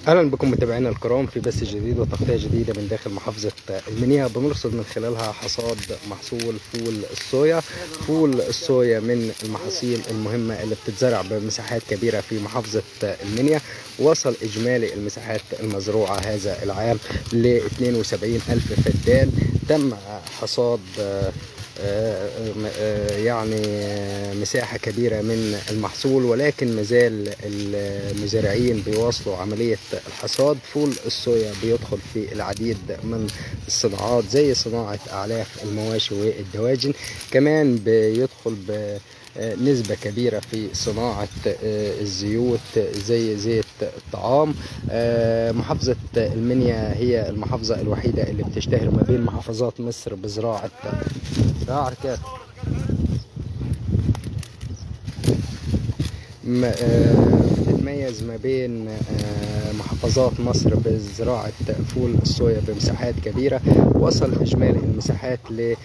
اهلا بكم متابعينا الكرام في بث جديد وتغطيه جديده من داخل محافظه المنيا بنرصد من خلالها حصاد محصول فول الصويا فول الصويا من المحاصيل المهمه اللي بتتزرع بمساحات كبيره في محافظه المنيا وصل اجمالي المساحات المزروعه هذا العام ل 72 الف فدان تم حصاد يعني مساحة كبيرة من المحصول ولكن مازال المزارعين بيواصلوا عملية الحصاد فول الصويا بيدخل في العديد من الصناعات زي صناعة أعلاف المواشي والدواجن كمان بيدخل ب نسبة كبيرة في صناعة الزيوت زي زيت الطعام محافظة المنيا هي المحافظة الوحيدة اللي بتشتهر ما بين محافظات مصر بزراعة زراعة بتتميز ما بين محافظات مصر بزراعة فول الصويا بمساحات كبيرة وصل إجمالي المساحات ل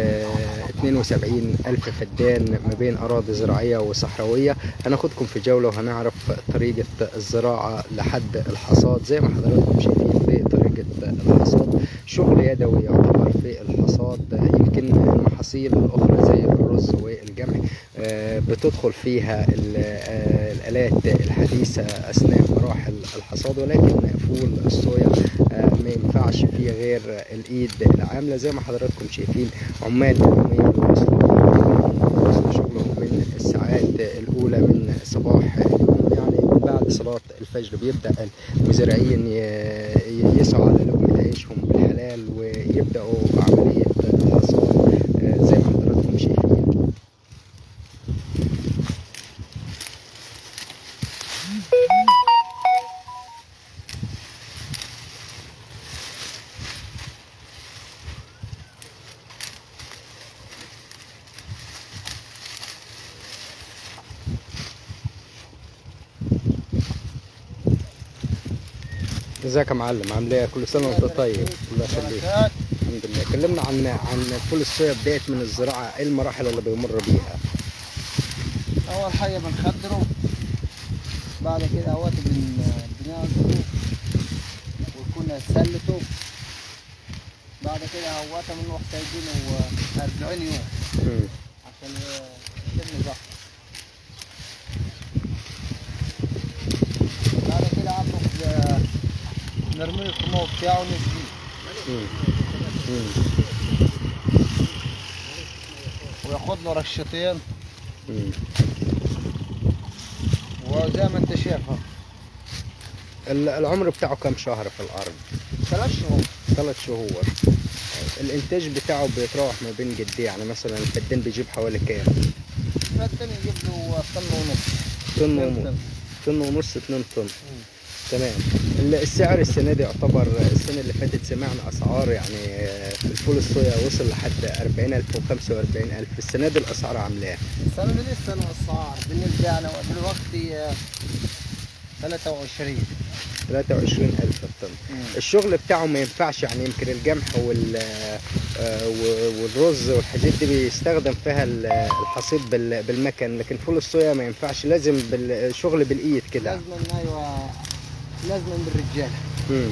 72 ألف فدان ما بين أراضي زراعية وصحراوية هناخدكم في جولة وهنعرف طريقة الزراعة لحد الحصاد زي ما حضراتكم شايفين في طريقة الحصاد شغل يدوي يعتبر في الحصاد يمكن المحاصيل الأخرى زي الرز والجمح بتدخل فيها الآلات الحديثة أثناء مراحل الحصاد ولكن فول الصويا ما ينفعش فيه غير الإيد العاملة زي ما حضراتكم شايفين عمال يوميا وصلوا شغلهم من الساعات الأولى من صباح اليوم يعني بعد صلاة الفجر بيبدأ المزارعين يسعوا على لقمة عيشهم بالحلال ويبدأوا بعملية الحصاد زي ما حضراتكم شايفين ازيك يا معلم عامل ايه كل سنه وانت طيب الله يخليك الحمد لله كلمنا عن عن فول الصويا بدايه من الزراعه ايه المراحل اللي بيمر بيها اول حاجه بنخدره بعد كده اهوت بن- بنعزله ويكون سلته بعد كده اهوت بنروح سايبينه 40 يوم مم. عشان يتم زهر بعد كده عمرو نرمي الخمور بتاعه نسقيه مم. مم. وياخد له رشتين مم. وزي ما انت شايف اهو ال- العمر بتاعه كام شهر في الارض ثلاث شهور ثلاث شهور الانتاج بتاعه بيتراوح ما بين قد ايه يعني مثلا الفدان بيجيب حوالي كام فالتاني يجيب له طن ونص طن اتنين ونص طن ونص 2 طن تمام ال- السعر السنه دي يعتبر السنه اللي فاتت سمعنا اسعار يعني آه، الفول الصويا وصل لحد 40000 و45000 السنه دي الاسعار عامله ايه السنة دي لسه الأسعار بالنسبة لنا دلوقتي آه، 23 23000 الطن الشغل بتاعه ما ينفعش يعني يمكن الجمح وال آه، و- والرز والحاجات دي بيستخدم فيها ال- الحصيد بال- بالمكن لكن فول الصويا ما ينفعش لازم بالشغل بالايد كده لازم أيوة لازم بالرجالة مم.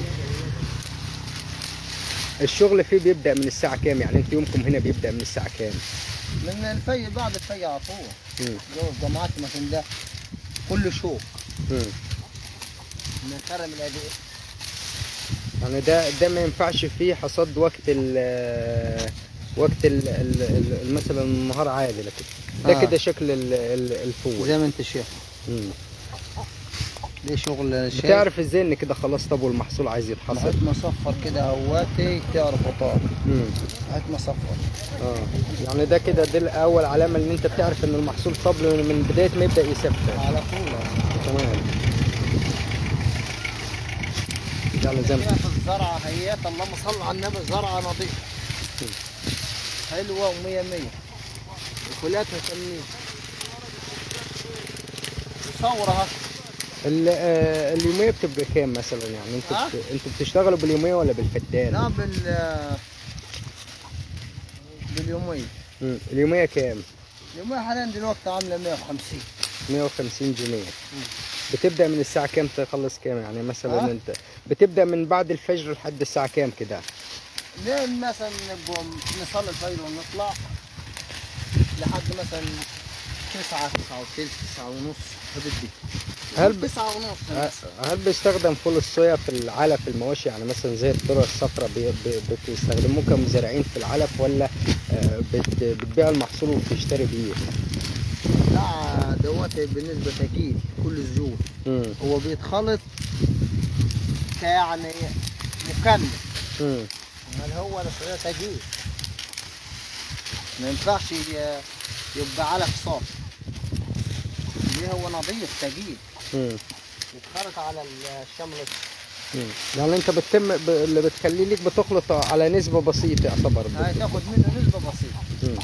الشغل فيه بيبدأ من الساعة كام يعني انت يومكم هنا بيبدأ من الساعة كام من الفي بعد الفي على طول مم. جو الجماعات مثلا ده كل شوق مم. من خرم الأداء يعني ده ده ما ينفعش فيه حصاد وقت ال وقت ال ال ال مثلا النهار عادي لكن ده آه. كده شكل ال- ال- الفول زي ما أنت شايف مم. ده شغل شيء بتعرف ازاي ان كده خلاص طب والمحصول عايز يتحصد حط مصفر كده هواتي تعرف طار مم. هات مصفر اه يعني ده كده دي اول علامه ان انت بتعرف ان المحصول طب من بدايه ما يبدا يسفر على طول تمام يعني زي ما شايف الزرعة هيات اللهم صل على النبي زرعة نظيفة حلوة ومية مية وكلاتها تمنين صورها ال- آه، اليوميه بتبقى كام مثلا يعني انتوا ها؟ بت- انتوا بتشتغلوا باليوميه ولا بالفدان؟ لا بال باليومية مم. اليوميه كام؟ اليومية حاليا دلوقتي عاملة 150 150 جنيه بتبدا من الساعه كام تخلص كام يعني مثلا آه. انت بتبدا من بعد الفجر لحد الساعه كام كده لين مثلا نبقى نصلي الفجر ونطلع لحد مثلا تسعة تسعة وثلث تسعة ونص حدود دي هل ب- تسعة ونص مثلا هل بيستخدم فول الصويا في العلف المواشي يعني مثلا زي الذره الصفراء بي- بي- بتستخدموه كمزارعين في العلف ولا آه، بت- بتبيع المحصول وبتشتري بيه؟ لا دوت بالنسبة تجيل كل الزيوت مم. هو بيتخلط كيعني مكمل مم. امال هو ده تجيل ما ينفعش ي- يبقى علف صافي ليه هو نظيف تجيل مم. يتخلط على الشمل مم. يعني انت بتتم ب- اللي بتخليه ليك بتخلط على نسبه بسيطه يعتبر هاي تاخد منه نسبة بسيطة مم.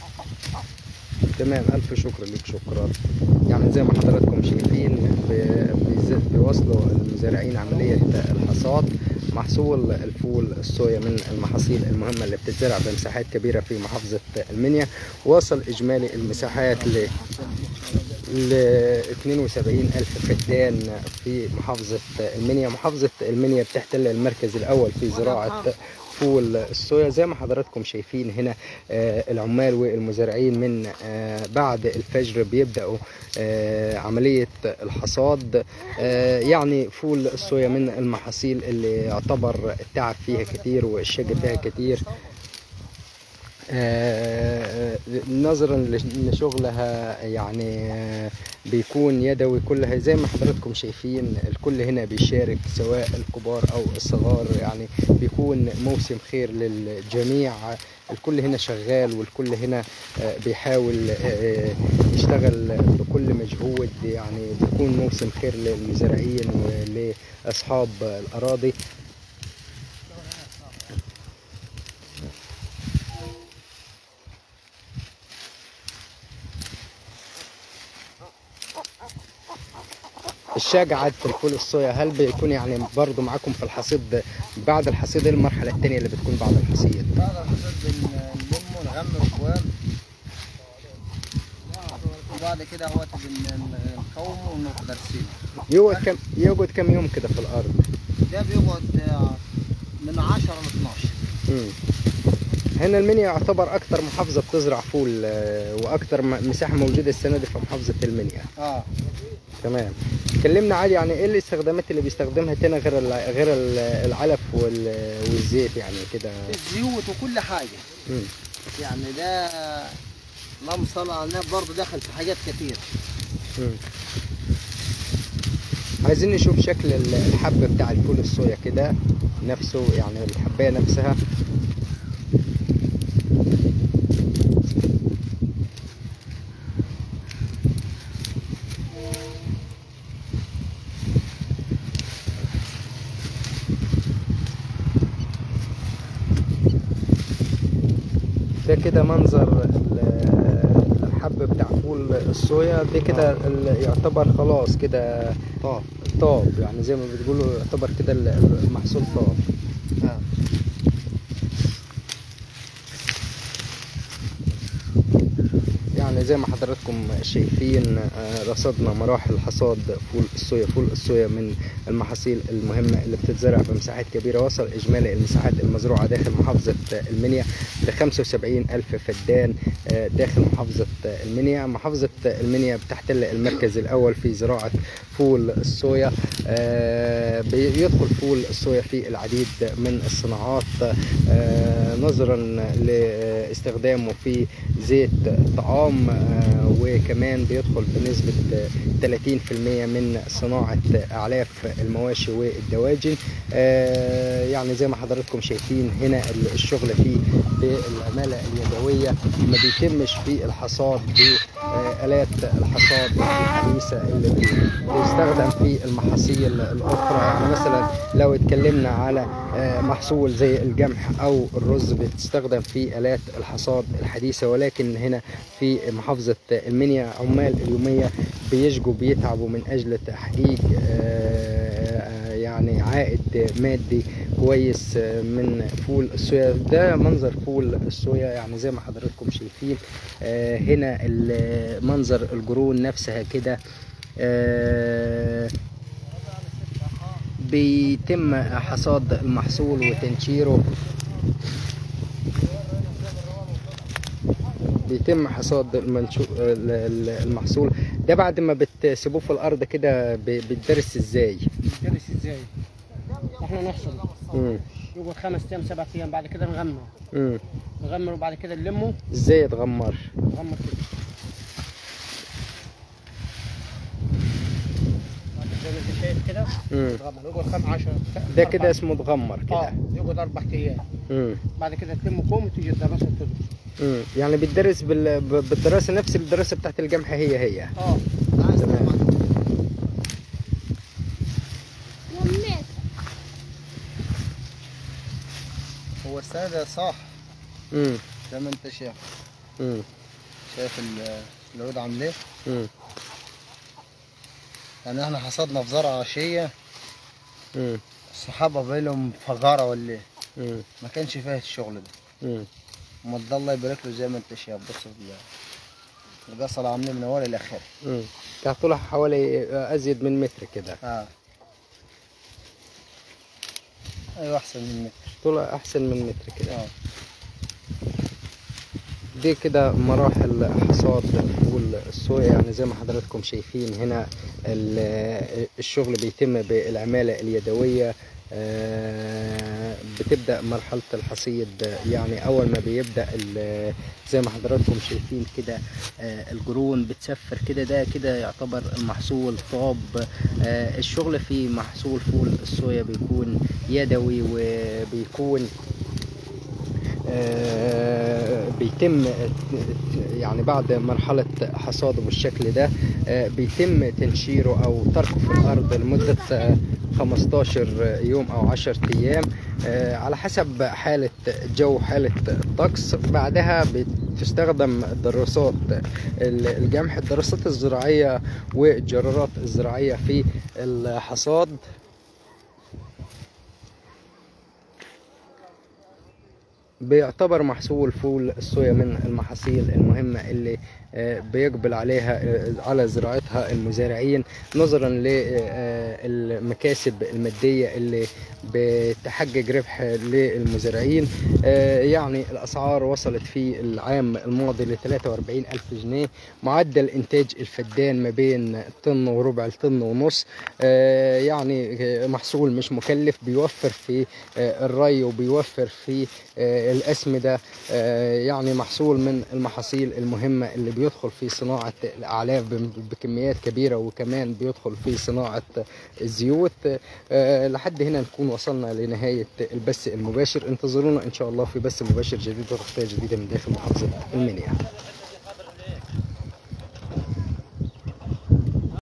تمام ألف شكر لك شكرا يعني زي ما حضراتكم شايفين بي- بيز- بيواصلوا المزارعين عملية الحصاد محصول الفول الصويا من المحاصيل المهمة اللي بتتزرع بمساحات كبيرة في محافظة المنيا وصل إجمالي المساحات ل ل 72 ألف فدان في محافظة المنيا محافظة المنيا بتحتل المركز الأول في زراعة فول الصويا زي ما حضراتكم شايفين هنا آه، العمال والمزارعين من آه، بعد الفجر بيبدأوا آه، عملية الحصاد آه، يعني فول الصويا من المحاصيل اللي يعتبر التعب فيها كتير والشقة فيها كتير آه، نظرا لشغلها يعني آه، بيكون يدوي كلها زي ما حضراتكم شايفين الكل هنا بيشارك سواء الكبار او الصغار يعني بيكون موسم خير للجميع الكل هنا شغال والكل هنا آه، بيحاول آه، يشتغل بكل مجهود يعني بيكون موسم خير للمزارعين ولاصحاب الاراضي الشاج عاد في الفول الصويا هل بيكون يعني برضو معاكم في الحصيد بعد الحصيد إيه المرحلة التانية اللي بتكون بعد الحصيد بعد الحصاد بنلمه ونغمر كوام وبعد كده هو بنقومه ونقدر نسيبه يقعد كم يقعد كم يوم كده في الأرض ده بيقعد آه، من 10 ل 12 مم. هنا المنيا يعتبر أكتر محافظة بتزرع فول آه، وأكتر م- مساحة موجودة السنة دي في محافظة المنيا اه تمام كلمنا عادي يعني ايه الاستخدامات اللي بيستخدمها تاني غير ال- غير ال- العلف وال- والزيت يعني كده الزيوت وكل حاجه مم. يعني ده اللهم صل على النبي برضه دخل في حاجات كتير مم. عايزين نشوف شكل ال- الحب بتاع الفول الصويا كده نفسه يعني الحباية نفسها ده كده منظر ال- الحب بتاع فول الصويا ده كده ال- يعتبر خلاص كده طاب طاب يعني زي ما بتقولوا يعتبر كده ال- المحصول طاب آه. يعني زي ما حضراتكم شايفين آه، رصدنا مراحل حصاد فول الصويا فول الصويا من المحاصيل المهمة اللي بتتزرع بمساحات كبيرة وصل إجمالي المساحات المزروعة داخل محافظة المنيا ل 75 ألف فدان آه، داخل محافظة المنيا محافظة المنيا بتحتل المركز الأول في زراعة فول الصويا آه، بيدخل فول الصويا في العديد من الصناعات آه، نظرا لاستخدامه في زيت طعام آه، وكمان بيدخل بنسبة آه، 30% من صناعة أعلاف المواشي والدواجن آه، يعني زي ما حضراتكم شايفين هنا الشغل فيه بالعمالة اليدوية ما بيتمش في الحصاد بآلات الحصاد الحديثة اللي بي- بيستخدم في المحاصيل الأخرى يعني مثلا لو اتكلمنا على آه، محصول زي القمح أو الرز بتستخدم في آلات الحصاد الحديثة ولكن هنا في محافظة المنيا عمال اليومية بيشقوا بيتعبوا من أجل تحقيق آه، آه، يعني يعني عائد مادي كويس آه، من فول الصويا ده منظر فول الصويا يعني زي ما حضراتكم شايفين آه، هنا ال- منظر الجرون نفسها كده آه، بيتم حصاد المحصول وتنشيره بيتم حصاد المنشو... ال- ال- المحصول ده بعد ما بتسيبوه في الارض كده ب- بيتدرس ازاي جلس ازاي احنا نحصل مم. يقعد خمس ايام سبع ايام بعد كده نغمر مم. نغمر وبعد كده نلمه ازاي يتغمر نغمر كده بعد كده زي ما انت شايف كده مم. نغمر يقعد خم 10 ده كده اسمه اتغمر اه كده يقعد اربع ايام مم. بعد كده تلمه كوم وتيجي تدرسه وتدرس مم. يعني بيتدرس بال... ب- بالدراسه نفس الدراسه بتاعت الجمح هي هي اه تمام لميت هو السنة ده صح مم. زي ما انت شايف مم. شايف ال- العود عامل ايه مم. يعني احنا حصدنا في زرعة عشية مم. الصحابة بيلهم فجارة ولا ايه مم. ما كانش فيها الشغل ده مم. اما ده الله يبارك له زي ما انت شايف بص ال- القصة عاملين من اول لاخر مم. كان طولها حوالي ازيد من متر كده اه ايوه احسن من متر طولها احسن من متر كده اه دي كده مراحل حصاد فول الصويا يعني زي ما حضراتكم شايفين هنا ال- الشغل بيتم بالعمالة اليدوية آه، بتبدأ مرحلة الحصيد يعني أول ما بيبدأ ال- زي ما حضراتكم شايفين كده آه، الجرون بتسفر كده ده كده يعتبر المحصول طاب آه، الشغل في محصول فول الصويا بيكون يدوي وبيكون آه، بيتم يعني بعد مرحلة حصاده بالشكل ده آه، بيتم تنشيره أو تركه في الأرض لمدة آه، 15 يوم أو 10 أيام آه، على حسب حالة الجو حالة الطقس بعدها بتستخدم دراسات ال- الجمح الدراسات الزراعية والجرارات الزراعية في الحصاد بيعتبر محصول فول الصويا من المحاصيل المهمة اللي آه، بيقبل عليها آه، على زراعتها المزارعين نظرا للمكاسب المادية اللي بتحقق ربح للمزارعين آه، يعني الأسعار وصلت في العام الماضي ل 43 ألف جنيه معدل إنتاج الفدان ما بين طن وربع لطن ونص آه، يعني آه، محصول مش مكلف بيوفر في آه، الري وبيوفر في آه، الأسمدة آه، يعني محصول من المحاصيل المهمة اللي بيدخل في صناعة الأعلاف بم- بكميات كبيرة وكمان بيدخل في صناعة الزيوت آه، لحد هنا نكون وصلنا لنهاية البث المباشر انتظرونا إن شاء الله في بث مباشر جديد وتغطية جديدة من داخل محافظة المنيا